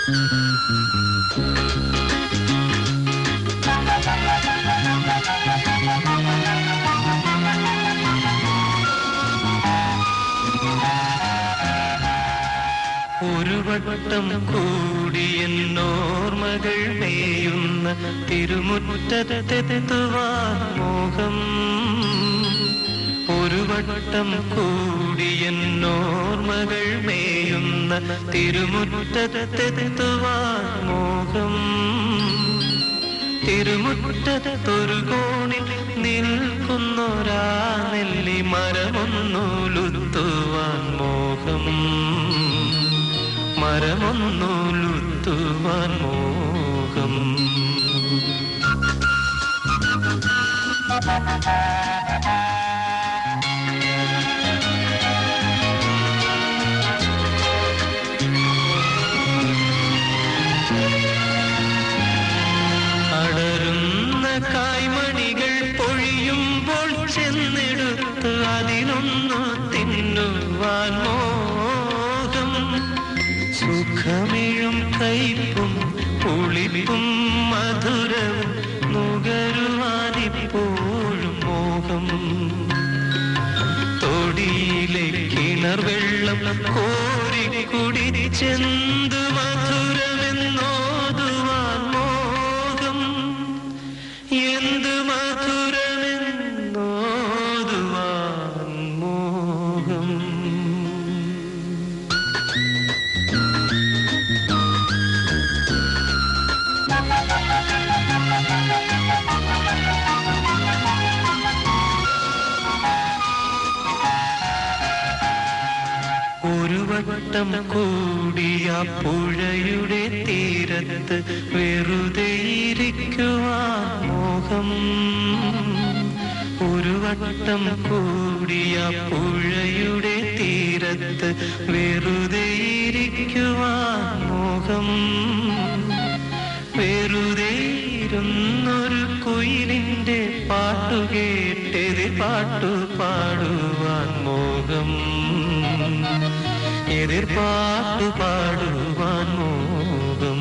ഒരു വട്ടം കൂടിയെന്നോർമകൾ മേയുന്ന തിരുമുറ്റത്തെത്തുവാൻ മോഹം ഒരു വട്ടം കൂടിയെന്നോർമകൾ മേയുന്ന തിരുമുറ്റത്തെത്തുവാൻ മോഹം തിരുമുറ്റത്തൊരു കോണിൽ നിൽക്കുന്നൊരാ നെല്ലി മരമൊന്നുലുത്തുവാൻ മോഹം മരമൊന്നുലുത്തുവാൻ മോഹം അടരുന്ന കായ്മണികൾ പൊഴിയുമ്പോൾ ചെന്നെടുത്ത് അതിനൊന്നു തിന്നുവാൻ മോഹം സുഖമിഴും കയ്പും പുളിപ്പും മധുരവും നുകരുവാനിപ്പോഴും മോഹം തൊടിയിലെ കിണർ വെള്ളം കോരി കുടിച്ചെന്ത് മധുരമെന്നോതുവാൻ മോഹം എന്ത് മധുരമെന്നോതുവാൻ മോഹം ഒരു വട്ടം കൂടിയ പുഴയുടെ തീരത്ത് വെറുതെ ഇരിക്കുവാൻ മോഹം ഒരു വട്ടം കൂടിയ പുഴയുടെ തീരത്ത് വെറുതെ ഇരിക്കുവാൻ മോഹം വെറുതെ ഇരുന്നൊരു കുയിലിന്റെ പാട്ടു കേട്ടെതിർ പാട്ടു പാടുവാൻ മോഹം എതിർ പാട്ടു പാടുവാൻ മോഹം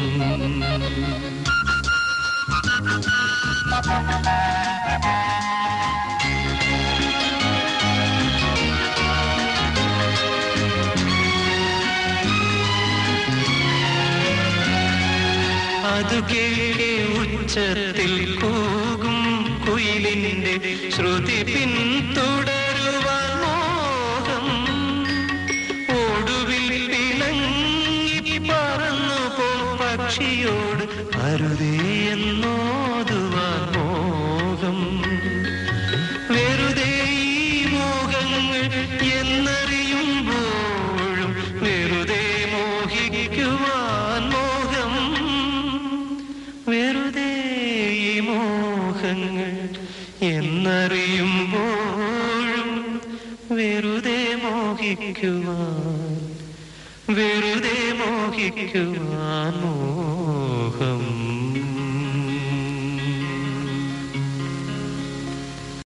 അതു കേൾക്കെ ഉച്ചത്തിൽ കൂകും കുയിലിന്റെ ശ്രുതി പിന്തുടരുവാൻ മോഹം ഒടുവിൽ പിണങ്ങി പറന്നു പോ പക്ഷിയോട് അരുതേ എന്നോതുവാൻ മോഹം വെറുതെ ഈ മോഹങ്ങൾ എന്നറിയുമ്പോഴും വെറുതെ മോഹിക്കുവാൻ മോഹം വെറുതെ ഈ മോഹങ്ങൾ എന്നറിയുമ്പോഴും വെറുതെ മോഹിക്കുവാൻ വെറുതെ മോഹിക്കുവാൻ മോഹം